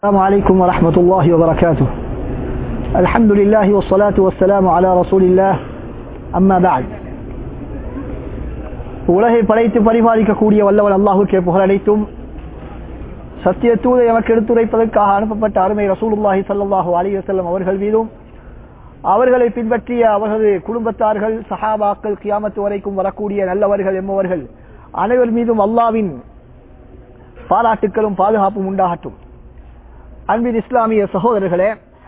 السلام عليكم ورحمة الله وبركاته الحمد لله والصلاة والسلام على رسول الله أما بعد உலகை படைத்து பரிபாலிக்கக்கூடிய வல்லவன் அல்லாஹுக்கே புகழனைத்தும் சத்திய தூதை எமக்கு எடுத்துரைப்பதற்காக அனுப்பப்பட்ட அருமை ரசூலுல்லாஹி ஸல்லல்லாஹு அலைஹி வஸல்லம் அவர்கள் மீதும் அவர்களை பின்பற்றிய அவர்களது குடும்பத்தார்கள் சஹாபாக்கள் கியாமத்து வரைக்கும் வரக்கூடிய நல்லவர்கள் என்பவர்கள் அனைவர் மீதும் அல்லாவின் பாராட்டுக்களும் பாதுகாப்பும் உண்டாகட்டும் அன்பின் இஸ்லாமிய சகோதரர்களே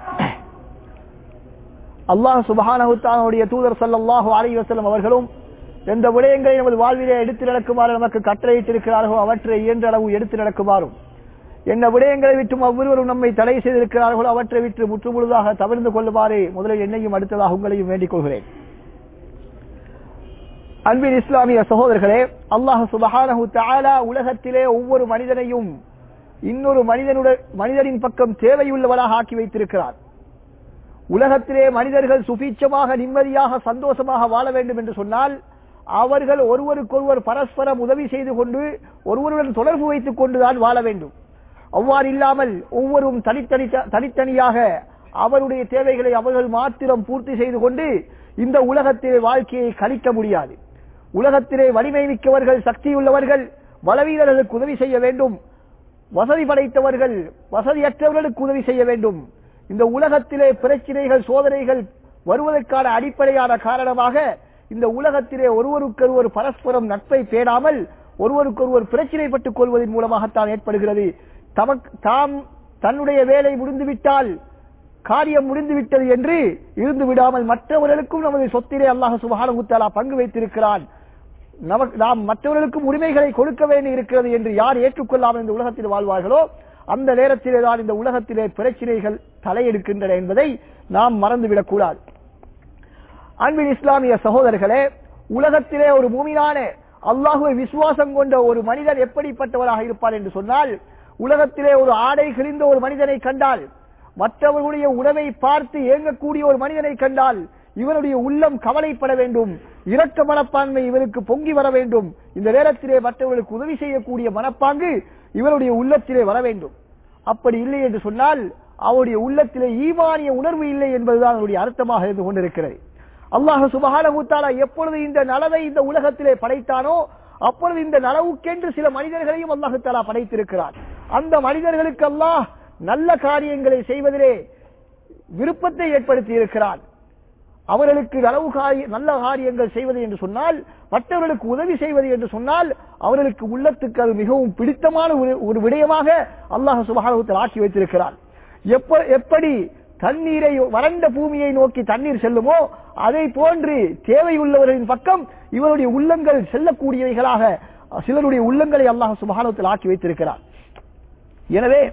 அல்லாஹ் சுபஹானஹுத்தானுடைய தூதர் சல்லல்லாஹு அலைஹி வஸல்லம் அவர்களும் எந்த விடயங்களை நமது வாழ்விலே எடுத்து நடக்குமாறு நமக்கு கட்டளையிட்டிருக்கிறார்களோ அவற்றை இயன்ற அளவு எடுத்து நடக்குமாறும் என்ன விடயங்களை விட்டும் அவ்வொருவரும் நம்மை தடை செய்திருக்கிறார்களோ அவற்றை விட்டு முற்றுமுழுதாக தவிர்ந்து கொள்ளுமாறு முதலில் என்னையும் அடுத்ததாக உங்களையும் வேண்டிக் கொள்கிறேன் அன்பின் இஸ்லாமிய சகோதரர்களே அல்லாஹ் சுபஹானஹு தஆலா உலகத்திலே ஒவ்வொரு மனிதனையும் இன்னொரு மனிதனுடன் மனிதனின் பக்கம் தேவையுள்ளவராக ஆக்கி வைத்திருக்கிறார் உலகத்திலே மனிதர்கள் சுபீட்சமாக நிம்மதியாக சந்தோஷமாக வாழ வேண்டும் என்று சொன்னால் அவர்கள் ஒருவருக்கொருவர் பரஸ்பரம் உதவி செய்து கொண்டு ஒருவருடன் தொடர்பு வைத்துக் கொண்டுதான் வாழ வேண்டும் அவ்வாறு இல்லாமல் ஒவ்வொரும் தனித்தனி தனித்தனியாக அவருடைய தேவைகளை அவர்கள் மாத்திரம் பூர்த்தி செய்து கொண்டு இந்த உலகத்திலே வாழ்க்கையை கழிக்க முடியாது உலகத்திலே வலிமை மிக்கவர்கள் சக்தியுள்ளவர்கள் பலவீனர்களுக்கு உதவி செய்ய வேண்டும் வசதி படைத்தவர்கள் வசதியற்றவர்களுக்கு உதவி செய்ய வேண்டும் இந்த உலகத்திலே பிரச்சனைகள் சோதனைகள் வருவதற்கான அடிப்படையான காரணமாக இந்த உலகத்திலே ஒருவருக்கொருவர் பரஸ்பரம் நட்பை பேணாமல் ஒருவருக்கொருவர் பிரச்சினைப்பட்டுக் கொள்வதன் மூலமாகத்தான் ஏற்படுகிறது தமக்கு தாம் தன்னுடைய வேலை முடிந்துவிட்டால் காரியம் முடிந்துவிட்டது என்று இருந்து விடாமல் மற்றவர்களுக்கும் நமது சொத்திலே அல்லாஹ் சுபஹானகுத்தாலா பங்கு வைத்திருக்கிறான் நமக்கு நாம் மற்றவர்களுக்கும் உரிமைகளை கொடுக்க வேண்டி இருக்கிறது என்று யார் ஏற்றுக்கொள்ளாமல் இந்த உலகத்தில் வாழ்வார்களோ அந்த நேரத்திலே தான் இந்த உலகத்திலே பிரச்சனைகள் தலையெடுக்கின்றன என்பதை நாம் மறந்துவிடக் கூடாது அன்பின் இஸ்லாமிய சகோதரர்களே உலகத்திலே ஒரு பூமியான அல்லாஹுவை விசுவாசம் கொண்ட ஒரு மனிதன் எப்படிப்பட்டவராக இருப்பார் என்று சொன்னால் உலகத்திலே ஒரு ஆடை கிழிந்த ஒரு மனிதனை கண்டால் மற்றவர்களுடைய உணவை பார்த்து இயங்கக்கூடிய ஒரு மனிதனை கண்டால் இவருடைய உள்ளம் கவலைப்பட வேண்டும் இரக்க மனப்பான்மை இவருக்கு பொங்கி வர வேண்டும் இந்த நேரத்திலே மற்றவர்களுக்கு உதவி செய்யக்கூடிய மனப்பாங்கு இவருடைய உள்ளத்திலே வர வேண்டும் அப்படி இல்லை என்று சொன்னால் அவருடைய உள்ளத்திலே ஈமானிய உணர்வு இல்லை என்பதுதான் அவருடைய அர்த்தமாக இருந்து கொண்டிருக்கிறது அல்லாஹ் சுபகானகுத்தாலா எப்பொழுது இந்த நலவை இந்த உலகத்திலே படைத்தானோ அப்பொழுது இந்த நலவுக்கென்று சில மனிதர்களையும் அல்லாஹு தாலா படைத்திருக்கிறார் அந்த மனிதர்களுக்கு அல்லாஹ் நல்ல காரியங்களை செய்வதிலே விருப்பத்தை ஏற்படுத்தி இருக்கிறார் அவர்களுக்கு நலவு காரிய நல்ல காரியங்கள் செய்வது என்று சொன்னால் மற்றவர்களுக்கு உதவி செய்வது என்று சொன்னால் அவர்களுக்கு உள்ளத்துக்கு அது மிகவும் பிடித்தமான ஒரு விடயமாக அல்லாஹ் சுபகானத்தில் ஆக்கி வைத்திருக்கிறார் எப்படி தண்ணீரை வறண்ட பூமியை நோக்கி தண்ணீர் செல்லுமோ அதை போன்று தேவையுள்ளவர்களின் பக்கம் இவருடைய உள்ளங்கள் செல்லக்கூடியவைகளாக சிலருடைய உள்ளங்களை அல்லாஹ் சுபகானத்தில் ஆக்கி வைத்திருக்கிறார் எனவே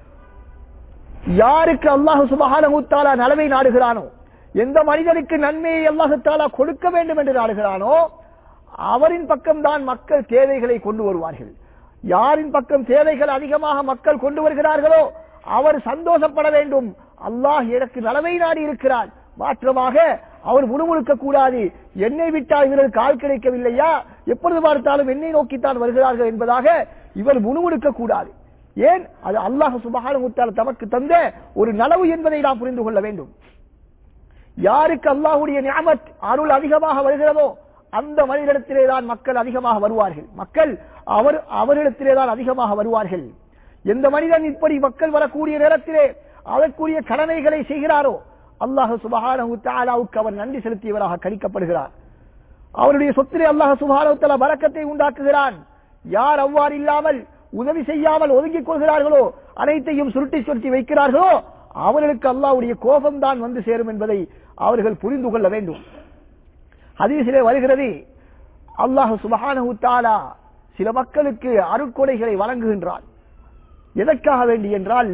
யாருக்கு அல்லாஹு சுபகானகுத்தாலா நலவை நாடுகிறானோ எந்த மனிதனுக்கு நன்மையை அல்லாஹுத்தாலா கொடுக்க வேண்டும் என்று நாடுகிறானோ அவரின் பக்கம்தான் மக்கள் தேவைகளை கொண்டு வருவார்கள் யாரின் பக்கம் தேவைகள் அதிகமாக மக்கள் கொண்டு வருகிறார்களோ அவர் சந்தோஷப்பட வேண்டும் அல்லாஹ் எனக்கு நலவை நாடி இருக்கிறார் மாற்றமாக அவர் முணுமுழுக்க கூடாது என்னை விட்டால் இவர்களுக்கு ஆள் கிடைக்கவில்லையா எப்பொழுது பார்த்தாலும் என்னை நோக்கித்தான் வருகிறார்கள் என்பதாக இவர் முணுமுழுக்க கூடாது ஏன் அது அல்லாஹ் சுபகான முத்தால் தமக்கு தந்த ஒரு நலவு என்பதை நாம் புரிந்து கொள்ள வேண்டும் யாருக்கு அல்லாஹுடைய ஞாபத் அருள் அதிகமாக வருகிறதோ அந்த மனிதனிடத்திலே தான் மக்கள் அதிகமாக வருவார்கள் மக்கள் அவர் அவரிடத்திலே தான் அதிகமாக வருவார்கள் எந்த மனிதன் இப்படி மக்கள் வரக்கூடிய நேரத்திலே அதற்குரிய கடமைகளை செய்கிறாரோ அல்லாஹ் சுபஹானவுக்கு அவர் நன்றி செலுத்தியவராக கணிக்கப்படுகிறார் அவருடைய சொத்திலே அல்லாஹ் சுபஹானவுத்தலா பறக்கத்தை உண்டாக்குகிறான் யார் அவ்வாறு இல்லாமல் உதவி செய்யாமல் ஒதுங்கிக் கொள்கிறார்களோ அனைத்தையும் சுருட்டி சுருட்டி வைக்கிறார்களோ அவர்களுக்கு அல்லாவுடைய கோபம் தான் வந்து சேரும் என்பதை அவர்கள் புரிந்து கொள்ள வேண்டும் ஹதீசிலே வருகிறது அல்லாஹ் சுபஹானஹு தாலா சில மக்களுக்கு அருட்கொடைகளை வழங்குகின்றான் எதற்காக வேண்டி என்றால்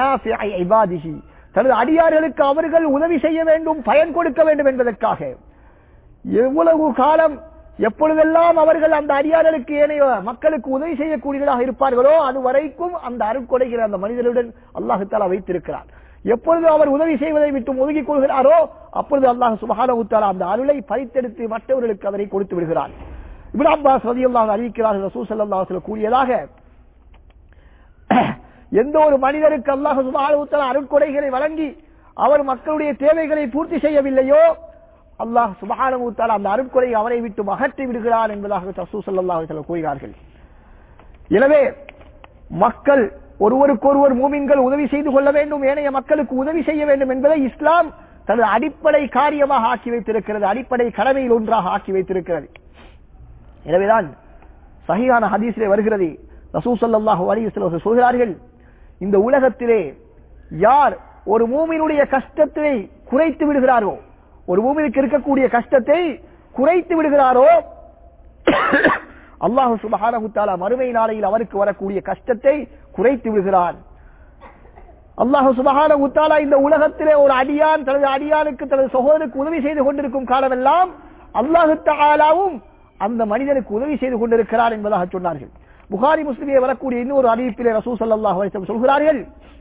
தனது அடியார்களுக்கு அவர்கள் உதவி செய்ய வேண்டும் பயன் கொடுக்க வேண்டும் என்பதற்காக எவ்வளவு காலம் எப்பொழுதெல்லாம் அவர்கள் அந்த அடியார்களுக்கு ஏனைய மக்களுக்கு உதவி செய்யக்கூடியதாக இருப்பார்களோ அது வரைக்கும் அந்த அருட்கொடைகிற அந்த மனிதனுடன் அல்லாஹு தாலா வைத்திருக்கிறார் எப்பொழுது அவர் உதவி செய்வதை விட்டு ஒதுங்கிக் கொள்கிறாரோ அப்பொழுது அல்லாஹ் சுபஹான அந்த அருளை பறித்தெடுத்து மற்றவர்களுக்கு அதனை கொடுத்து விடுகிறார் இப்ராம் அப்பாஸ் ரதி அல்லாஹ் அறிவிக்கிறார்கள் ரசூ சல்லாஹ் கூறியதாக எந்த ஒரு மனிதருக்கு அல்லாஹ் சுபானுத்தல அருட்கொடைகளை வழங்கி அவர் மக்களுடைய தேவைகளை பூர்த்தி செய்யவில்லையோ அல்லாஹ் சுபானுத்தால அந்த அருட்கொடை அவரை விட்டு அகற்றி விடுகிறார் என்பதாக ரசூ ஸல்லல்லாஹு அலைஹி வஸல்லம் கூறுகிறார்கள் எனவே மக்கள் ஒருவருக்கொருவர் மூமின்கள் உதவி செய்து கொள்ள வேண்டும் ஏனைய மக்களுக்கு உதவி செய்ய வேண்டும் என்பதை இஸ்லாம் தனது அடிப்படை காரியமாக ஆக்கி வைத்திருக்கிறது அடிப்படை கடமையில் ஒன்றாக ஆக்கி வைத்திருக்கிறது எனவேதான் சஹீஹான ஹதீஸிலே வருகிறது ரசூ ஸல்லல்லாஹு அலைஹி வஸல்லம் சொல்கிறார்கள் இந்த உலகத்திலே யார் ஒரு மூமினுடைய கஷ்டத்தை குறைத்து விடுகிறாரோ ஒரு மூமினுக்கு இருக்கக்கூடிய கஷ்டத்தை குறைத்து விடுகிறாரோ அல்லாஹு சுபஹானஹு தஆலா மறுமை நாளையில் அவருக்கு வரக்கூடிய கஷ்டத்தை குறைத்து விடுகிறான் அல்லாஹு சுபஹானஹு தஆலா இந்த உலகத்திலே ஒரு அடியான் தனது அடியானுக்கு தனது சகோதரருக்கு உதவி செய்து கொண்டிருக்கும் காலமெல்லாம் அல்லாஹு தஆலாவும் அந்த மனிதனுக்கு உதவி செய்து கொண்டிருக்கிறார் என்பதாக சொன்னார்கள் புகாரி முஸ்லிமே வரக்கூடிய இன்னொரு அறிவிப்பிலே ரசூ ஸல்லல்லாஹு அலைஹி வஸல்லம் சொல்கிறார்கள்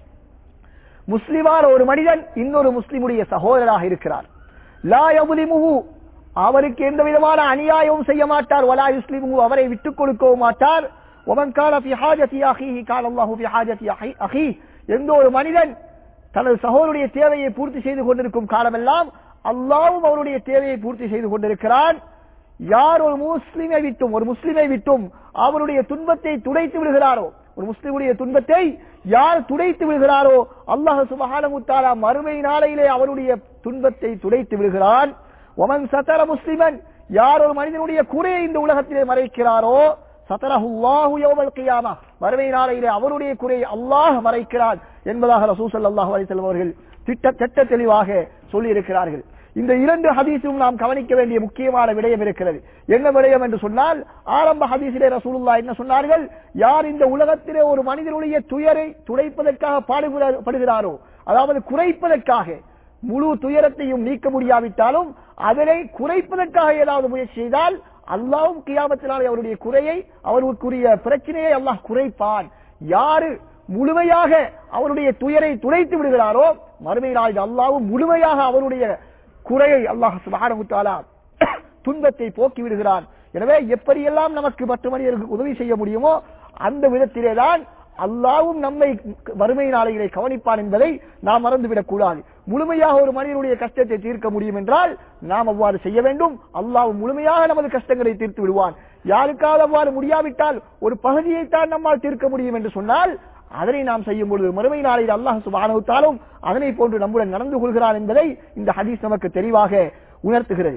முஸ்லிமான ஒரு மனிதன் இன்னொரு முஸ்லிமுடைய சகோதரராக இருக்கிறார் லா யظلمஹு அவருக்கு எந்த விதமான அநியாயமும் செய்ய மாட்டார் வலா யுஸ்லிமுஹு அவரை விட்டுக் கொடுக்கவும் மாட்டார் ومن كان في حاجة أخيه قال الله في حاجة أخيه எந்த ஒரு மனிதன் தனது சகோதரனுடைய தேவையை பூர்த்தி செய்து கொண்டிருக்கும் காலமெல்லாம் அல்லாவும் அவருடைய தேவையை பூர்த்தி செய்து கொண்டிருக்கிறான் யார் ஒரு முஸ்லிமை விட்டும் ஒரு முஸ்லிமை விட்டும் அவருடைய துன்பத்தை துடைத்து விடுகிறாரோ ஒரு முஸ்லிமுடைய துன்பத்தை யார் துடைத்து விடுகிறாரோ அல்லாஹ் சுபஹானஹு தஆலா மறுமை நாளையிலே அவருடைய துன்பத்தை துடைத்து விடுகிறான் ஒமன் சத்தர முஸ்லிமன் யார் ஒரு மனிதனுடைய குறையை இந்த உலகத்திலே மறைக்கிறாரோ சத்தரஹுல்லாஹு யௌமல் கியாமா மறுமை நாளையிலே அவருடைய குறையை அல்லாஹ் மறைக்கிறான் என்பதாக ரசூல் ஸல்லல்லாஹு அலைஹி வஸல்லம் அவர்கள் திட்ட திட்ட தெளிவாக சொல்லி இருக்கிறார்கள் இந்த இரண்டு ஹதீஸும் நாம் கவனிக்க வேண்டிய முக்கியமான விடயம் இருக்கிறது என்ன விடயம் என்று சொன்னால் ஆரம்ப ஹதீஸிலே ரசூலுல்லாஹ் என்ன சொன்னார்கள் யார் இந்த உலகத்திலே ஒரு மனிதனுடைய துயரை துடைப்பதற்காக பாடுபடுகிறாரோ அதாவது குறைப்பதற்காக முழு துயரத்தையும் நீக்க முடியாவிட்டாலும் அதனை குறைப்பதற்காக ஏதாவது முயற்சி செய்தால் அல்லாவும் கியாமத்தினாலே அவருடைய குறையை அவருக்குரிய பிரச்சனையை அல்லாஹ் குறைப்பான் யாரு முழுமையாக அவருடைய துயரை துடைத்து விடுகிறாரோ மறுமையினால் அல்லாவும் முழுமையாக அவருடைய குறையை அல்லாஹ் சுப்ஹானஹு தஆலா துன்பத்தை போக்கி விடுகிறான் எனவே எப்படியெல்லாம் நமக்கு மற்ற மனிதர்களுக்கு உதவி செய்ய முடியுமோ அந்த விதத்திலேதான் அல்லாவும் நம்மை வறுமை நாளைகளை கவனிப்பான் என்பதை நாம் மறந்துவிடக் கூடாது முழுமையாக ஒரு மனிதனுடைய கஷ்டத்தை தீர்க்க முடியும் என்றால் நாம் அவ்வாறு செய்ய வேண்டும் அல்லாவும் முழுமையாக நமது கஷ்டங்களை தீர்த்து விடுவான் யாருக்காவது அவ்வாறு முடியாவிட்டால் ஒரு பகுதியைத்தான் நம்மால் தீர்க்க முடியும் என்று சொன்னால் அதனை நாம் செய்யும் பொழுது மறுமை நாளையில் அல்லாஹ் சுபானுத்தாலும் அதனை போன்று நம்முடன் நடந்து கொள்கிறான் என்பதை இந்த ஹதீஸ் நமக்கு தெளிவாக உணர்த்துகிறது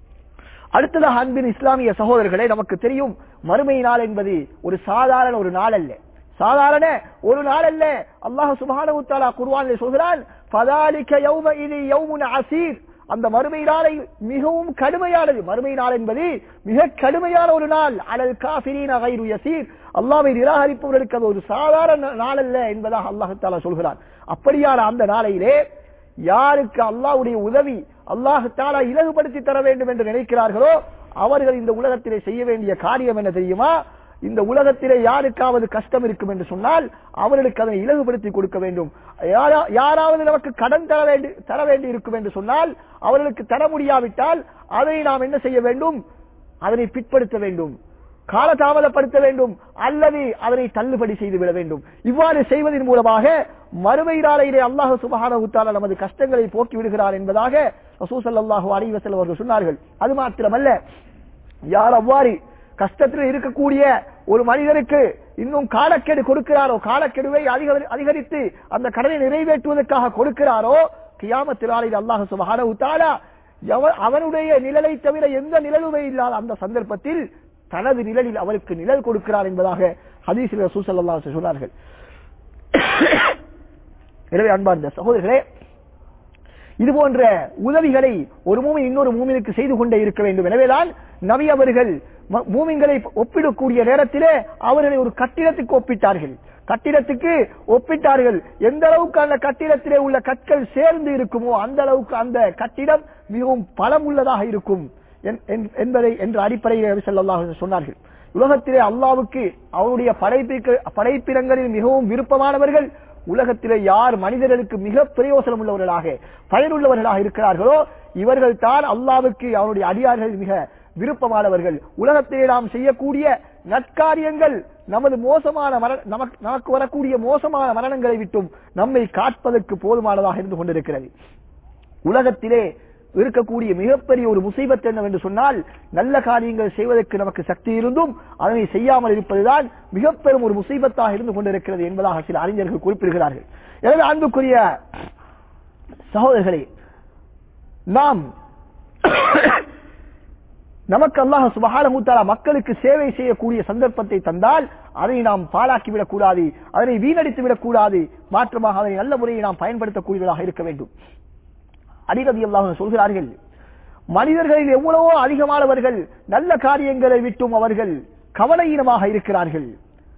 அடுத்ததாக அன்பின் இஸ்லாமிய சகோதரர்களே நமக்கு தெரியும் மறுமை நாள் என்பது ஒரு சாதாரண ஒரு நாள் அல்ல சாதாரண ஒரு நாள் அல்ல அல்லாஹ் சுபானு தாலா குர்வானில் சொல்கிறான் பதாலிக்க யௌம இது யௌமுன் அசீர் அந்த மறுமை நாளை மிகவும் கடுமையானது மறுமை நாள் என்பது மிக கடுமையான ஒரு நாள் அலல் காஃபிரீன கைரு யசீர் அல்லாவை நிராகரிப்பவர்களுக்கு அது ஒரு சாதாரண நாள் அல்ல என்பதாக அல்லாஹு தாலா சொல்கிறான் அப்படியான அந்த நாளையிலே யாருக்கு அல்லாஹ்வுடைய உதவி அல்லாஹு தாலா இலகுபடுத்தி தர வேண்டும் என்று நினைக்கிறார்களோ அவர்கள் இந்த உலகத்திலே செய்ய வேண்டிய காரியம் என்ன தெரியுமா இந்த உலகத்திலே யாருக்காவது கஷ்டம் இருக்கும் என்று சொன்னால் அவர்களுக்கு அதனை இலகுபடுத்தி கொடுக்க வேண்டும் யாரா- யாராவது நமக்கு கடன் தர வேண்டி தர வேண்டி இருக்கும் என்று சொன்னால் அவர்களுக்கு தர முடியாவிட்டால் அதை நாம் என்ன செய்ய வேண்டும் அதனை பிற்படுத்த வேண்டும் காலதாமதப்படுத்த வேண்டும் அல்லது அதனை தள்ளுபடி செய்து விட வேண்டும் இவ்வாறு செய்வதன் மூலமாக மறுமை நாளையிலே அல்லாஹ் சுபஹானஹு தஆலா நமது கஷ்டங்களை போக்கி விடுகிறார் என்பதாக ரசூல் ஸல்லல்லாஹு அலைஹி வஸல்லம் அவர்கள் சொன்னார்கள் அது மாத்திரமல்ல யார் அவ்வாறு கஷ்டத்தில் இருக்கக்கூடிய ஒரு மனிதனுக்கு இன்னும் காலக்கெடு கொடுக்கிறாரோ காலக்கெடுவை அதிக- அதிகரித்து அந்த கடனை நிறைவேற்றுவதற்காக கொடுக்கிறாரோ கியாமத் நாளையில் அல்லாஹ் சுபஹானஹு தஆலா எவ- அவனுடைய நிழலை தவிர எந்த நிழலுமே இல்லாத அந்த சந்தர்ப்பத்தில் தனது நிழலில் அவருக்கு நிழல் கொடுக்கிறார் என்பதாக ஹதீஸில் ரசூல் ஸல்லல்லாஹு அலைஹி வஸல்லம் சொன்னார்கள் எனவே அன்பார்ந்த சகோதரர்களே இது போன்ற உதவிகளை ஒரு மூமின் இன்னொரு மூமினுக்கு செய்து கொண்டே இருக்க வேண்டும் எனவேதான் நபி அவர்கள் ம- மூமின்களை ஒப்பிடக்கூடிய நேரத்திலே அவர்களை ஒரு கட்டிடத்துக்கு ஒப்பிட்டார்கள் கட்டிடத்துக்கு ஒப்பிட்டார்கள் எந்த அளவுக்கு அந்த கட்டிடத்திலே உள்ள கற்கள் சேர்ந்து இருக்குமோ அந்த அளவுக்கு அந்த கட்டிடம் மிகவும் பலமுள்ளதாக இருக்கும் என்- என்- என்பதை என்ற அடிப்படையில் நபி ஸல்லல்லாஹு அலைஹி வஸல்லம் சொன்னார்கள் உலகத்திலே அல்லாவுக்கு அவருடைய படைப்பிற்கு படைப்பிடங்களில் மிகவும் விருப்பமானவர்கள் உலகத்திலே யார் மனிதர்களுக்கு மிக பிரயோசனம் உள்ளவர்களாக பயனுள்ளவர்களாக இருக்கிறார்களோ இவர்கள் தான் அல்லாவுக்கு அவருடைய அடியார்கள் மிக விருப்பமானவர்கள் உலகத்திலே நாம் செய்யக்கூடிய நற்காரியங்கள் நமது மோசமான மர- நமக்கு நமக்கு வரக்கூடிய மோசமான மரணங்களை விட்டும் நம்மை காப்பதற்கு போதுமானதாக இருந்து கொண்டிருக்கிறது உலகத்திலே இருக்கக்கூடிய மிகப்பெரிய ஒரு முசீபத் என்னவென்று சொன்னால் நல்ல காரியங்கள் செய்வதற்கு நமக்கு சக்தி இருந்தும் அதனை செய்யாமல் இருப்பதுதான் மிகப்பெரும் ஒரு முசீபத்தாக இருந்து கொண்டிருக்கிறது என்பதாக சில அறிஞர்கள் குறிப்பிடுகிறார்கள் எனவே அன்புக்குரிய சகோதரர்களே நாம் நமக்கு அல்லாஹ் சுபஹானஹு தஆலா மக்களுக்கு சேவை செய்யக்கூடிய சந்தர்ப்பத்தை தந்தால் அதை நாம் பாழாக்கி விடக் கூடாது அதனை வீணடித்து விடக் கூடாது மாற்றமாக அதனை நல்ல முறையை நாம் பயன்படுத்தக்கூடியவர்களாக இருக்க வேண்டும் அடிரதி அல்லாஹ் சொல்கிறார்கள் மனிதர்களில் எவ்வளவோ அதிகமானவர்கள் நல்ல காரியங்களை விட்டும் அவர்கள் கவலையீனமாக இருக்கிறார்கள்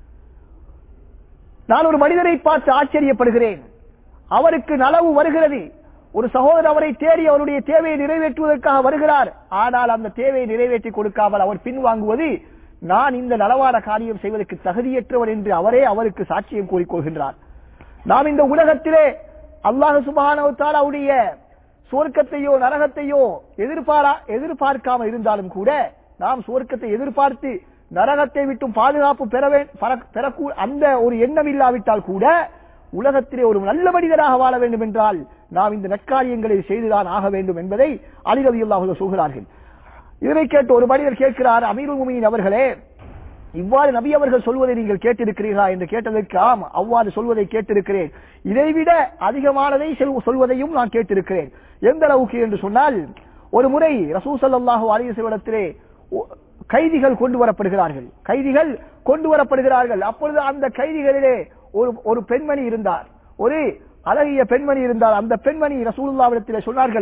நான் ஒரு மனிதரை பார்த்து ஆச்சரியப்படுகிறேன் அவருக்கு நலவு வருகிறது ஒரு சகோதரர் அவரை தேடி அவருடைய தேவையை நிறைவேற்றுவதற்காக வருகிறார் ஆனால் அந்த தேவையை நிறைவேற்றி கொடுக்காமல் அவர் பின்வாங்குவது நான் இந்த நலவான காரியம் செய்வதற்கு தகுதியற்றவர் என்று அவரே அவருக்கு சாட்சியம் கூறிக்கொள்கின்றார் நாம் இந்த உலகத்திலே அல்லாஹ் சுபானவுடைய சுவர்க்கத்தையோ நரகத்தையோ எதிர்பாரா எதிர்பார்க்காமல் இருந்தாலும் கூட நாம் சுவர்க்கத்தை எதிர்பார்த்து நரகத்தை விட்டும் பாதுகாப்பு பெற வே- பர- பெறக்கூ- அந்த ஒரு எண்ணம் இல்லாவிட்டால் கூட உலகத்திலே ஒரு நல்ல மனிதராக வாழ வேண்டும் என்றால் நாம் இந்த நற்காரியங்களை செய்துதான் ஆக வேண்டும் என்பதை அலிரவியுல்லாஹு சொல்கிறார்கள் இதனை கேட்டு ஒரு மனிதர் கேட்கிறார் அமீருல் முமியின் அவர்களே இவ்வாறு நபி அவர்கள் சொல்வதை நீங்கள் கேட்டிருக்கிறீர்களா என்று கேட்டதற்கு ஆம் அவ்வாறு சொல்வதை கேட்டிருக்கிறேன் இதைவிட அதிகமானதை செல்- சொல்வதையும் நான் கேட்டிருக்கிறேன் எந்த அளவுக்கு என்று சொன்னால் ஒரு முறை ரசூ ஸல்லல்லாஹு அலைஹி வஸல்லத்திலே கைதிகள் கொண்டு வரப்படுகிறார்கள் கைதிகள் கொண்டு வரப்படுகிறார்கள் அப்பொழுது அந்த கைதிகளிலே ஒரு ஒரு பெண்மணி இருந்தார் ஒரு அழகிய பெண்மணி இருந்தார் அந்த பெண்மணி ரசூலுல்லாவிடத்திலே சொன்னார்கள்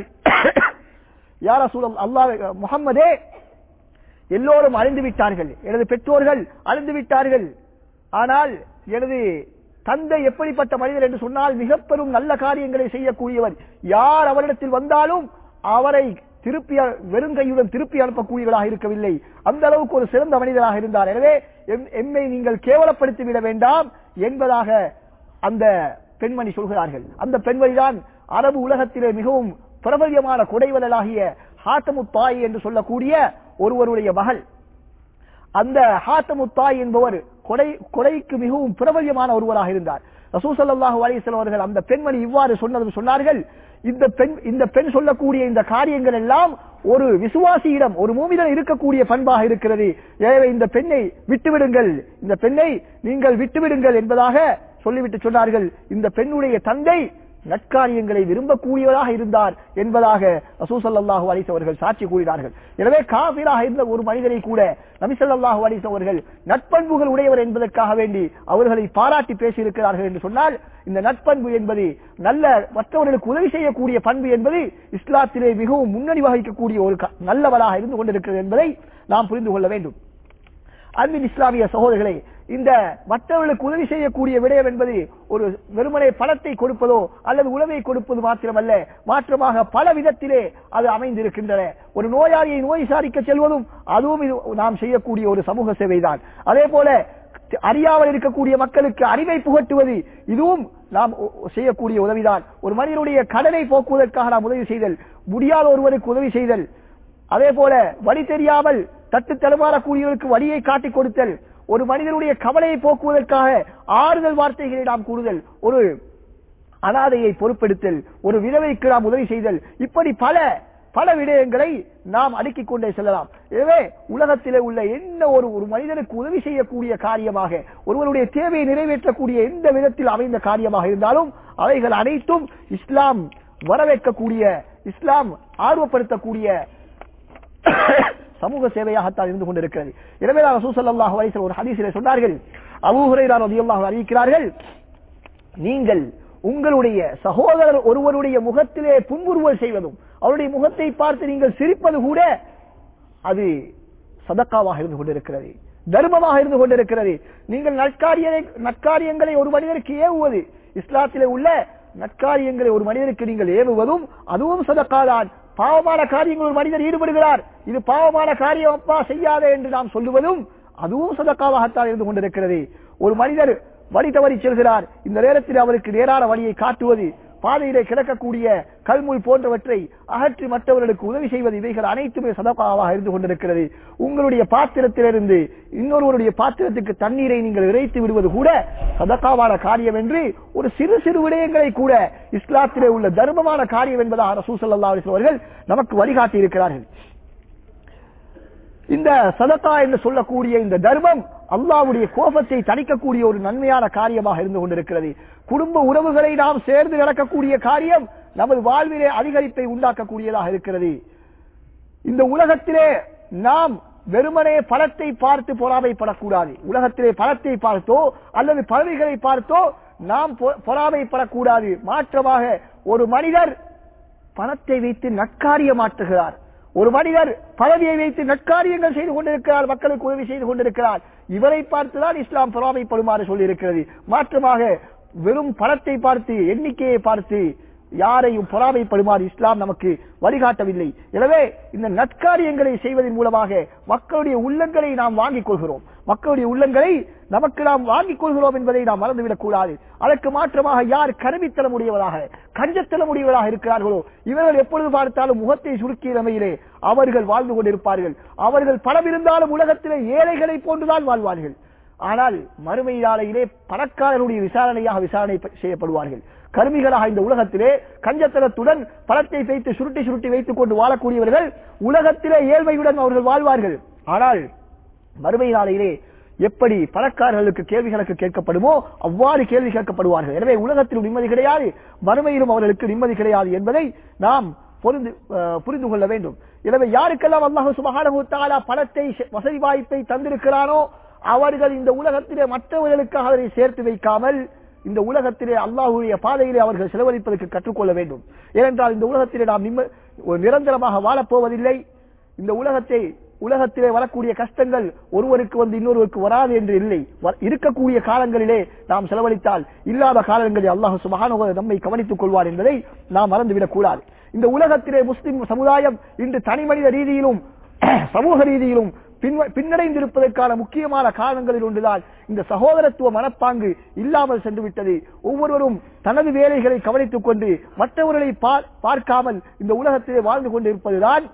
யார் ரசூல் அல்லாஹ் முகம்மதே எல்லோரும் அழிந்து விட்டார்கள் எனது பெற்றோர்கள் அழிந்து விட்டார்கள் ஆனால் எனது தந்தை எப்படிப்பட்ட மனிதர் என்று சொன்னால் மிக பெரும் நல்ல காரியங்களை செய்யக்கூடியவர் யார் அவரிடத்தில் வந்தாலும் அவரை திருப்பி அ- வெறுங்கையுடன் திருப்பி அனுப்பக்கூடியவராக இருக்கவில்லை அந்த அளவுக்கு ஒரு சிறந்த மனிதராக இருந்தார் எனவே எம்- எம்மை நீங்கள் கேவலப்படுத்தி விட வேண்டாம் என்பதாக அந்த பெண்மணி சொல்கிறார்கள் அந்த பெண்மணிதான் அரபு உலகத்திலே மிகவும் பிரபல்யமான கொடைவலலாகிய ஹாத்தமு தாய் என்று சொல்லக்கூடிய ஒருவருடைய மகள் அந்த ஹாத்தமுத்தாய் என்பவர் கொடை கொடைக்கு மிகவும் பிரபல்யமான ஒருவராக இருந்தார் ரசூசல்லாஹு அலிஸ்லாம் அவர்கள் அந்த பெண்மணி இவ்வாறு சொன்னது சொன்னார்கள் இந்த பெண் இந்த பெண் சொல்லக்கூடிய இந்த காரியங்கள் எல்லாம் ஒரு விசுவாசியிடம் ஒரு மூமிடம் இருக்கக்கூடிய பண்பாக இருக்கிறது எனவே இந்த பெண்ணை விட்டுவிடுங்கள் இந்த பெண்ணை நீங்கள் விட்டுவிடுங்கள் என்பதாக சொல்லிவிட்டு சொன்னார்கள் இந்த பெண்ணுடைய தந்தை நற்காரியங்களை விரும்பக்கூடியவராக இருந்தார் என்பதாக ரசூசல்லாஹு அலிஸ் அவர்கள் சாட்சி கூறினார்கள் எனவே காபிராக இருந்த ஒரு மனிதரை கூட நபிசல்லாஹு அலிஸ் அவர்கள் நட்பண்புகள் உடையவர் என்பதற்காக வேண்டி அவர்களை பாராட்டி பேசியிருக்கிறார்கள் என்று சொன்னால் இந்த நட்பண்பு என்பது நல்ல மற்றவர்களுக்கு உதவி செய்யக்கூடிய பண்பு என்பது இஸ்லாத்திலே மிகவும் முன்னணி வகிக்கக்கூடிய ஒரு க- நல்லவராக இருந்து கொண்டிருக்கிறது என்பதை நாம் புரிந்து கொள்ள வேண்டும் அன்பின் இஸ்லாமிய சகோதரர்களே இந்த மற்றவர்களுக்கு உதவி செய்யக்கூடிய விடயம் என்பது ஒரு வெறுமனே பணத்தை கொடுப்பதோ அல்லது உணவை கொடுப்பது மாத்திரமல்ல மாற்றமாக பல விதத்திலே அது அமைந்திருக்கின்றன ஒரு நோயாளியை நோய் விசாரிக்க செல்வதும் அதுவும் இது நாம் செய்யக்கூடிய ஒரு சமூக சேவைதான் அதே போல அறியாமல் இருக்கக்கூடிய மக்களுக்கு அறிவை புகட்டுவது இதுவும் நாம் ஒ- செய்யக்கூடிய உதவிதான் ஒரு மனிதனுடைய கடனை போக்குவதற்காக நாம் உதவி செய்தல் முடியாத ஒருவருக்கு உதவி செய்தல் அதே போல வழி தெரியாமல் தட்டு தடுமாறக்கூடியவருக்கு வழியை காட்டிக் கொடுத்தல் ஒரு மனிதனுடைய கவலையை போக்குவதற்காக ஆறுதல் வார்த்தைகளை நாம் கூறுதல் ஒரு அனாதையை பொறுப்பெடுத்தல் ஒரு விதவைக்கு நாம் உதவி செய்தல் இப்படி பல பல விடயங்களை நாம் அடுக்கிக் கொண்டே செல்லலாம் எனவே உலகத்திலே உள்ள என்ன ஒரு ஒரு மனிதனுக்கு உதவி செய்யக்கூடிய காரியமாக ஒருவருடைய தேவையை நிறைவேற்றக்கூடிய எந்த விதத்தில் அமைந்த காரியமாக இருந்தாலும் அவைகள் அனைத்தும் இஸ்லாம் வரவேற்கக்கூடிய இஸ்லாம் ஆர்வப்படுத்தக்கூடிய சமூக சேவையாகத்தான் இருந்து கொண்டிருக்கிறது எனவே தான் ரசூசல்லாஹு அலைஹி வஸல்லம் ஒரு ஹதீஸிலே சொன்னார்கள் அபூ ஹுரைரா ரலியல்லாஹு அன்ஹு அறிவிக்கிறார்கள் நீங்கள் உங்களுடைய சகோதரர் ஒருவருடைய முகத்திலே புன்முறுவல் செய்வதும் அவருடைய முகத்தை பார்த்து நீங்கள் சிரிப்பது கூட அது சதக்காவாக இருந்து கொண்டிருக்கிறது தர்மமாக இருந்து கொண்டிருக்கிறது நீங்கள் நற்காரியங்களை நற்காரியங்களை ஒரு மனிதருக்கு ஏவுவது இஸ்லாத்திலே உள்ள நற்காரியங்களை ஒரு மனிதருக்கு நீங்கள் ஏவுவதும் அதுவும் சதக்காதான் பாவமான காரியங்கள் ஒரு மனிதர் ஈடுபடுகிறார் இது பாவமான காரியம் அப்பா செய்யாதே என்று நாம் சொல்லுவதும் அதுவும் சதக்காவாகத்தான் இருந்து கொண்டிருக்கிறது ஒரு மனிதர் வழி தவறி செல்கிறார் இந்த நேரத்தில் அவருக்கு நேரான வழியை காட்டுவது பாதையிலே கிடக்கக்கூடிய கல்முள் போன்றவற்றை அகற்றி மற்றவர்களுக்கு உதவி செய்வது இவைகள் அனைத்துமே சதகாவாக இருந்து கொண்டிருக்கிறது உங்களுடைய பாத்திரத்திலிருந்து இன்னொருவருடைய பாத்திரத்துக்கு தண்ணீரை நீங்கள் இறைத்து விடுவது கூட சதகாவான காரியம் என்று ஒரு சிறு சிறு விடயங்களை கூட இஸ்லாத்திலே உள்ள தர்மமான காரியம் என்பதாக ரசூ சல்லா அவர்கள் நமக்கு வழிகாட்டி இருக்கிறார்கள் இந்த சதகா என்று சொல்லக்கூடிய இந்த தர்மம் அல்லாவுடைய கோபத்தை தணிக்கக்கூடிய ஒரு நன்மையான காரியமாக இருந்து கொண்டிருக்கிறது குடும்ப உறவுகளை நாம் சேர்ந்து நடக்கக்கூடிய காரியம் நமது வாழ்விலே அதிகரிப்பை உண்டாக்கக்கூடியதாக இருக்கிறது இந்த உலகத்திலே நாம் வெறுமனே பழத்தை பார்த்து பொறாமைப்படக்கூடாது உலகத்திலே பழத்தை பார்த்தோ அல்லது பறவைகளை பார்த்தோ நாம் பொ- பொறாமைப்படக்கூடாது மாற்றமாக ஒரு மனிதர் பணத்தை வைத்து நற்காரியமாற்றுகிறார் ஒரு மனிதர் பதவியை வைத்து நற்காரியங்கள் செய்து கொண்டிருக்கிறார் மக்களுக்கு உதவி செய்து கொண்டிருக்கிறார் இவரை பார்த்துதான் இஸ்லாம் பொறாமைப்படுமாறு சொல்லியிருக்கிறது மாற்றமாக வெறும் பணத்தை பார்த்து எண்ணிக்கையை பார்த்து யாரையும் பொறாமைப்படுமாறு இஸ்லாம் நமக்கு வழிகாட்டவில்லை எனவே இந்த நற்காரியங்களை செய்வதன் மூலமாக மக்களுடைய உள்ளங்களை நாம் வாங்கிக் கொள்கிறோம் மக்களுடைய உள்ளங்களை நமக்கு நாம் வாங்கிக் கொள்கிறோம் என்பதை நாம் மறந்துவிடக் கூடாது அதற்கு மாற்றமாக யார் கருவித்தனம் உடையவராக கஞ்சத்தனம் உடையவராக இருக்கிறார்களோ இவர்கள் எப்பொழுது பார்த்தாலும் முகத்தை சுருக்கிய நிலையிலே அவர்கள் வாழ்ந்து கொண்டிருப்பார்கள் அவர்கள் பணம் இருந்தாலும் உலகத்திலே ஏழைகளை போன்றுதான் வாழ்வார்கள் ஆனால் மறுமை நாளையிலே பணக்காரருடைய விசாரணையாக விசாரணை ப- செய்யப்படுவார்கள் கருமிகளாக இந்த உலகத்திலே கஞ்சத்தனத்துடன் பணத்தை வைத்து சுருட்டி சுருட்டி வைத்துக் கொண்டு வாழக்கூடியவர்கள் உலகத்திலே ஏழ்மையுடன் அவர்கள் வாழ்வார்கள் ஆனால் மறுமை நாளையிலே எப்படி பணக்காரர்களுக்கு கேள்விகளுக்கு கேட்கப்படுமோ அவ்வாறு கேள்வி கேட்கப்படுவார்கள் எனவே உலகத்தில் நிம்மதி கிடையாது மறுமையிலும் அவர்களுக்கு நிம்மதி கிடையாது என்பதை நாம் பொருந்து அஹ், புரிந்து கொள்ள வேண்டும் எனவே யாருக்கெல்லாம் அல்லாஹு சுபஹானஹு தஆலா பணத்தை செ- வசதி வாய்ப்பை தந்திருக்கிறானோ அவர்கள் இந்த உலகத்திலே மற்றவர்களுக்காக அதை சேர்த்து வைக்காமல் இந்த உலகத்திலே அல்லாஹுடைய பாதையிலே அவர்கள் செலவழிப்பதற்கு கற்றுக்கொள்ள வேண்டும் ஏனென்றால் இந்த உலகத்திலே நாம் நிம்ம- ஒரு நிரந்தரமாக வாழப்போவதில்லை இந்த உலகத்தை உலகத்திலே வரக்கூடிய கஷ்டங்கள் ஒருவருக்கு வந்து இன்னொருவருக்கு வராது என்று இல்லை வ- இருக்கக்கூடிய காலங்களிலே நாம் செலவழித்தால் இல்லாத காலங்களில் அல்லாஹ் சுபஹானஹு நம்மை கவனித்துக் கொள்வார் என்பதை நாம் மறந்துவிடக் கூடாது இந்த உலகத்திலே முஸ்லிம் சமுதாயம் இன்று தனிமனித ரீதியிலும் சமூக ரீதியிலும் பின்வ- பின்னடைந்திருப்பதற்கான முக்கியமான காரணங்களில் ஒன்றுதான் இந்த சகோதரத்துவ மனப்பாங்கு இல்லாமல் சென்று விட்டது ஒவ்வொருவரும் தனது வேலைகளை கவனித்துக் கொண்டு மற்றவர்களை பார்- பார்க்காமல் இந்த உலகத்திலே வாழ்ந்து கொண்டிருப்பதுதான்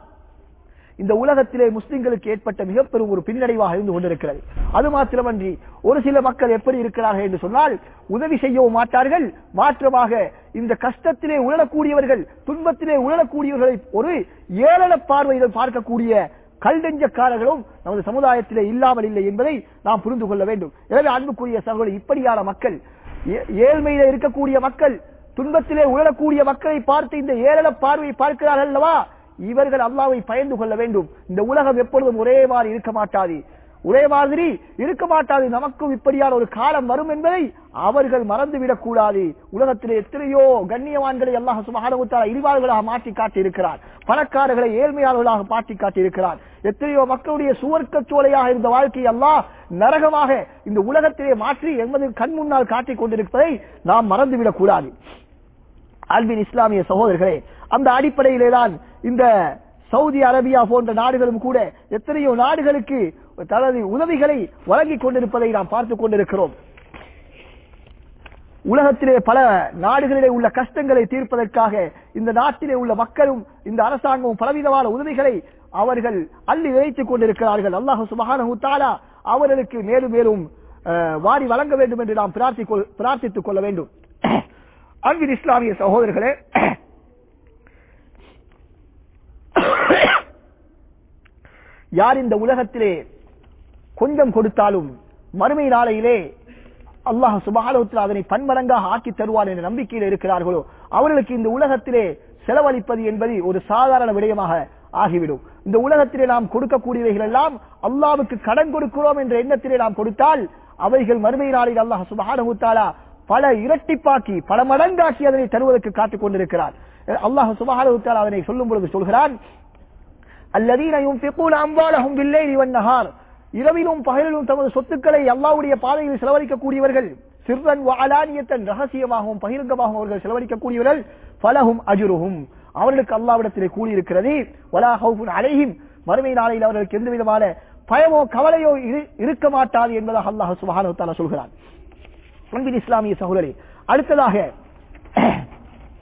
இந்த உலகத்திலே முஸ்லிம்களுக்கு ஏற்பட்ட மிக பெரும் ஒரு பின்னடைவாக இருந்து கொண்டிருக்கிறது அது மாத்திரமன்றி ஒரு சில மக்கள் எப்படி இருக்கிறார்கள் என்று சொன்னால் உதவி செய்யவும் மாட்டார்கள் மாற்றமாக இந்த கஷ்டத்திலே உழலக்கூடியவர்கள் துன்பத்திலே உழலக்கூடியவர்களை ஒரு ஏளன பார்வையில் பார்க்கக்கூடிய கல்டெஞ்சக்காரர்களும் நமது சமுதாயத்திலே இல்லாமல் இல்லை என்பதை நாம் புரிந்து கொள்ள வேண்டும் எனவே அன்புக்குரிய சகோதரி இப்படியான மக்கள் ஏ- ஏழ்மையிலே இருக்கக்கூடிய மக்கள் துன்பத்திலே உழலக்கூடிய மக்களை பார்த்து இந்த ஏளன பார்வை பார்க்கிறார்கள் அல்லவா இவர்கள் அல்லாவை பயந்து கொள்ள வேண்டும் இந்த உலகம் எப்பொழுதும் ஒரே மாதிரி இருக்க மாட்டாது ஒரே மாதிரி இருக்க மாட்டாது நமக்கும் இப்படியான ஒரு காலம் வரும் என்பதை அவர்கள் மறந்துவிடக் கூடாது உலகத்திலே எத்தனையோ கண்ணியவான்களை அல்லாஹ் சுபஹானஹு தஆலா இழிவாளர்களாக மாற்றி காட்டி இருக்கிறார் பணக்காரர்களை ஏழ்மையாளர்களாக மாற்றி காட்டி இருக்கிறார் எத்தனையோ மக்களுடைய சுவர்க்க சோலையாக இருந்த வாழ்க்கை அல்லாஹ் நரகமாக இந்த உலகத்திலே மாற்றி எமது கண் முன்னால் காட்டிக் கொண்டிருப்பதை நாம் மறந்துவிடக் கூடாது அன்பின் இஸ்லாமிய சகோதரர்களே அந்த அடிப்படையிலே தான் இந்த சவுதி அரேபியா போன்ற நாடுகளும் கூட எத்தனையோ நாடுகளுக்கு தனது உதவிகளை வழங்கிக் கொண்டிருப்பதை நாம் பார்த்துக் கொண்டிருக்கிறோம் உலகத்திலே பல நாடுகளிலே உள்ள கஷ்டங்களை தீர்ப்பதற்காக இந்த நாட்டிலே உள்ள மக்களும் இந்த அரசாங்கமும் பலவிதமான உதவிகளை அவர்கள் அள்ளி இறைத்துக் கொண்டிருக்கிறார்கள் அல்லாஹு சுபஹானஹு தஆலா அவர்களுக்கு மேலும் மேலும் அஹ், வாரி வழங்க வேண்டும் என்று நாம் பிரார்த்திக்கொள்- பிரார்த்தித்துக் கொள்ள வேண்டும் அன்பின் இஸ்லாமிய சகோதரர்களே யார் இந்த உலகத்திலே கொஞ்சம் கொடுத்தாலும் மறுமை நாளையிலே அல்லாஹ் சுபஹானஹு அதனை பன்மடங்காக ஆக்கி தருவார் என்ற நம்பிக்கையில் இருக்கிறார்களோ அவர்களுக்கு இந்த உலகத்திலே செலவழிப்பது என்பது ஒரு சாதாரண விடயமாக ஆகிவிடும் இந்த உலகத்திலே நாம் கொடுக்கக்கூடியவைகள் எல்லாம் அல்லாவுக்கு கடன் கொடுக்கிறோம் என்ற எண்ணத்திலே நாம் கொடுத்தால் அவைகள் மறுமை நாளில் அல்லாஹ் சுபஹானஹு தஆலா பல இரட்டிப்பாக்கி பல மடங்காக்கி அதனை தருவதற்கு காத்துக் கொண்டிருக்கிறார் அல்லாஹ் சுபஹானஹு தஆலா அதனை சொல்லும் பொழுது சொல்கிறான் அல்லதீன யுன்ஃபிகூன அம்வாலஹும் பில்லைலி வன்னஹார் இரவிலும் பகலிலும் தமது சொத்துக்களை அல்லாஹ்வுடைய பாதையில் செலவழிக்கக்கூடியவர்கள் சிர்ரன் வஅலானியத்தன் ரகசியமாகவும் பகிரங்கமாகவும் அவர்கள் செலவழிக்கக்கூடியவர்கள் ஃபலஹும் அஜ்ருஹும் அவர்களுக்கு அல்லாஹ்விடத்திலே கூலி இருக்கிறது வலா ஹவுஃபுன் அலைஹிம் மறுமை நாளையில் அவர்களுக்கு எந்த விதமான பயமோ கவலையோ இரு- இருக்க மாட்டாது என்பதாக அல்லாஹ் சுப்ஹானஹு வ தஆலா சொல்கிறான் அன்பின் இஸ்லாமிய சகோதரி அடுத்ததாக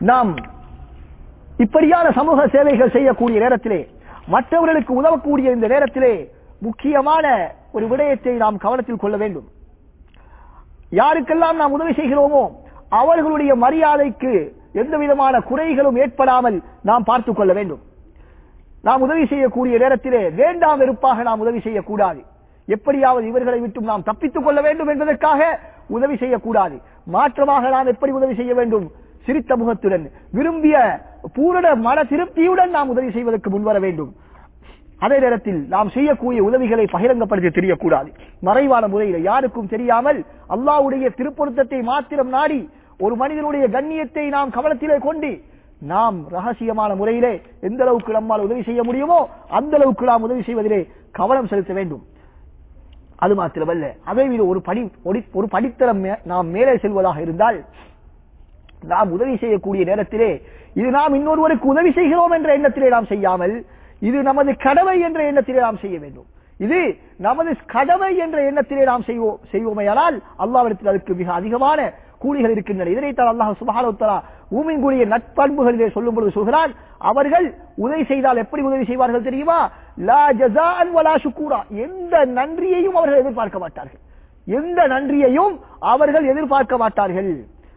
நாம் இப்படியான சமூக சேவைகள் செய்யக்கூடிய நேரத்திலே மற்றவர்களுக்கு உதவக்கூடிய இந்த நேரத்திலே முக்கியமான ஒரு விடயத்தை நாம் கவனத்தில் கொள்ள வேண்டும் யாருக்கெல்லாம் நாம் உதவி செய்கிறோமோ அவர்களுடைய மரியாதைக்கு எந்த விதமான குறைகளும் ஏற்படாமல் நாம் பார்த்துக் கொள்ள வேண்டும் நாம் உதவி செய்யக்கூடிய நேரத்திலே வேண்டாம் வெறுப்பாக நாம் உதவி செய்யக்கூடாது எப்படியாவது இவர்களை விட்டும் நாம் தப்பித்துக் கொள்ள வேண்டும் என்பதற்காக உதவி செய்யக்கூடாது மாற்றமாக நாம் எப்படி உதவி செய்ய வேண்டும் சிரித்த முகத்துடன் விரும்பிய பூரண மன திருப்தியுடன் நாம் உதவி செய்வதற்கு முன்வர வேண்டும் அதே நேரத்தில் நாம் செய்யக்கூடிய உதவிகளை பகிரங்கப்படுத்தி தெரியக்கூடாது மறைவான முறையில் யாருக்கும் தெரியாமல் அல்லாஹ்வுடைய திருப்பொருத்தத்தை மாத்திரம் நாடி ஒரு மனிதனுடைய கண்ணியத்தை நாம் கவனத்திலே கொண்டு நாம் ரகசியமான முறையிலே எந்த அளவுக்கு நம்மால் உதவி செய்ய முடியுமோ அந்த அளவுக்கு நாம் உதவி செய்வதிலே கவனம் செலுத்த வேண்டும் அது மாத்திரமல்ல அதை விட ஒரு படி ஒரு- ஒரு படித்தரம் மே- நாம் மேலே செல்வதாக இருந்தால் நாம் உதவி செய்யக்கூடிய நேரத்திலே இது நாம் இன்னொருவருக்கு உதவி செய்கிறோம் என்ற எண்ணத்திலே நாம் செய்யாமல் இது நமது கடமை என்ற எண்ணத்திலே நாம் செய்ய வேண்டும் இது நமது கடமை என்ற எண்ணத்திலே நாம் செய்வோம் செய்வோமையானால் அல்லாவிடத்தில் அதுக்கு மிக அதிகமான கூலிகள் இருக்கின்றன இதனைத்தான் அல்லாஹ் சுபஹானஹு ஊமின் கூடிய நட்பண்புகளிலே சொல்லும் பொழுது சொல்கிறான் அவர்கள் உதவி செய்தால் எப்படி உதவி செய்வார்கள் தெரியுமா லா ஜஸாஅன் வலா ஷுக்கூரா எந்த நன்றியையும் அவர்கள் எதிர்பார்க்க மாட்டார்கள் எந்த நன்றியையும் அவர்கள் எதிர்பார்க்க மாட்டார்கள்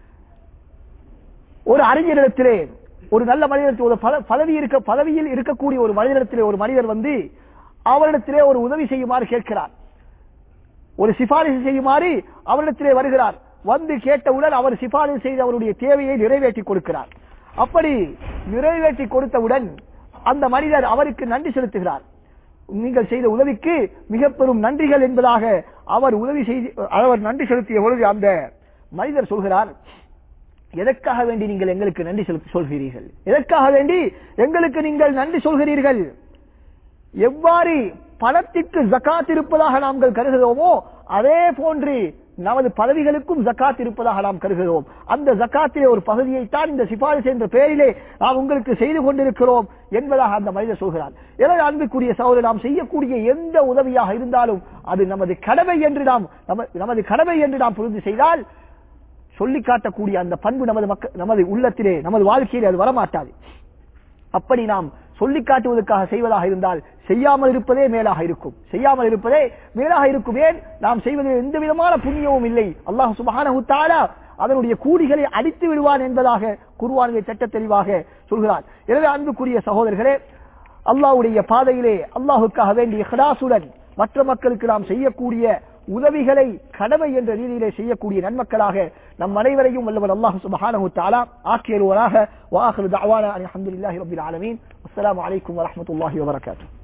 ஒரு அறிஞரிடத்திலே ஒரு நல்ல மனிதத்தில் ஒரு பத- பதவி இருக்க பதவியில் இருக்கக்கூடிய ஒரு மனிதனிடத்திலே ஒரு மனிதர் வந்து அவரிடத்திலே ஒரு உதவி செய்யுமாறு கேட்கிறார் ஒரு சிபாரிசு செய்யுமாறு அவரிடத்திலே வருகிறார் வந்து கேட்டவுடன் அவர் சிபாரிசு செய்து அவருடைய தேவையை நிறைவேற்றி கொடுக்கிறார் அப்படி நிறைவேற்றி கொடுத்தவுடன் அந்த மனிதர் அவருக்கு நன்றி செலுத்துகிறார் நீங்கள் செய்த உதவிக்கு மிக பெரும் நன்றிகள் என்பதாக அவர் உதவி செய்து அவர் நன்றி செலுத்திய பொழுது அந்த மனிதர் சொல்கிறார் எதற்காக வேண்டி நீங்கள் எங்களுக்கு நன்றி செலுத்த சொல்கிறீர்கள் எதற்காக வேண்டி எங்களுக்கு நீங்கள் நன்றி சொல்கிறீர்கள் எவ்வாறு பணத்திற்கு ஜக்காத் இருப்பதாக நாங்கள் கருதுகிறோமோ அதே போன்று நமது பதவிகளுக்கும் ஜக்காத் இருப்பதாக நாம் கருதுகிறோம் அந்த ஜக்காத்திலே ஒரு பகுதியைத்தான் இந்த சிபாரிசு என்ற பெயரிலே நாம் உங்களுக்கு செய்து கொண்டிருக்கிறோம் என்பதாக அந்த மனிதர் சொல்கிறார் எனவே அன்புக்குரிய சகோதரர் நாம் செய்யக்கூடிய எந்த உதவியாக இருந்தாலும் அது நமது கடமை என்று நாம் நம- நமது கடமை என்று நாம் புரிந்து செய்தால் சொல்லி காட்டக்கூடிய அந்த பண்பு நமது மக்கள் நமது உள்ளத்திலே நமது வாழ்க்கையிலே அது வரமாட்டாது அப்படி நாம் சொல்லி காட்டுவதற்காக செய்வதாக இருந்தால் செய்யாமல் இருப்பதே மேலாக இருக்கும் செய்யாமல் இருப்பதே மேலாக இருக்கும் ஏன் நாம் செய்வதில் எந்த விதமான புண்ணியமும் இல்லை அல்லாஹ் சுபஹானஹு தஆலா அதனுடைய கூலிகளை அடித்து விடுவான் என்பதாக குருவானிலே சட்ட தெளிவாக சொல்கிறார் எனவே அன்புக்குரிய சகோதரர்களே அல்லாஹ்வுடைய பாதையிலே அல்லாஹுக்காக வேண்டிய இஹ்லாசுடன் மற்ற மக்களுக்கு நாம் செய்யக்கூடிய உதவிகளை கடமை என்ற ரீதியிலே செய்யக்கூடிய நன்மக்களாக நம் அனைவரையும் வல்லவர் அல்லாஹ் சுபஹானஹு தஆலா ஆக்கியருவராக வாஹிரு தஅவானா அல்ஹம்துலில்லாஹி ரப்பில் ஆலமீன் அஸ்ஸலாமு அலைக்கும் வரஹ்மத்துல்லாஹி வபரகாத்துஹு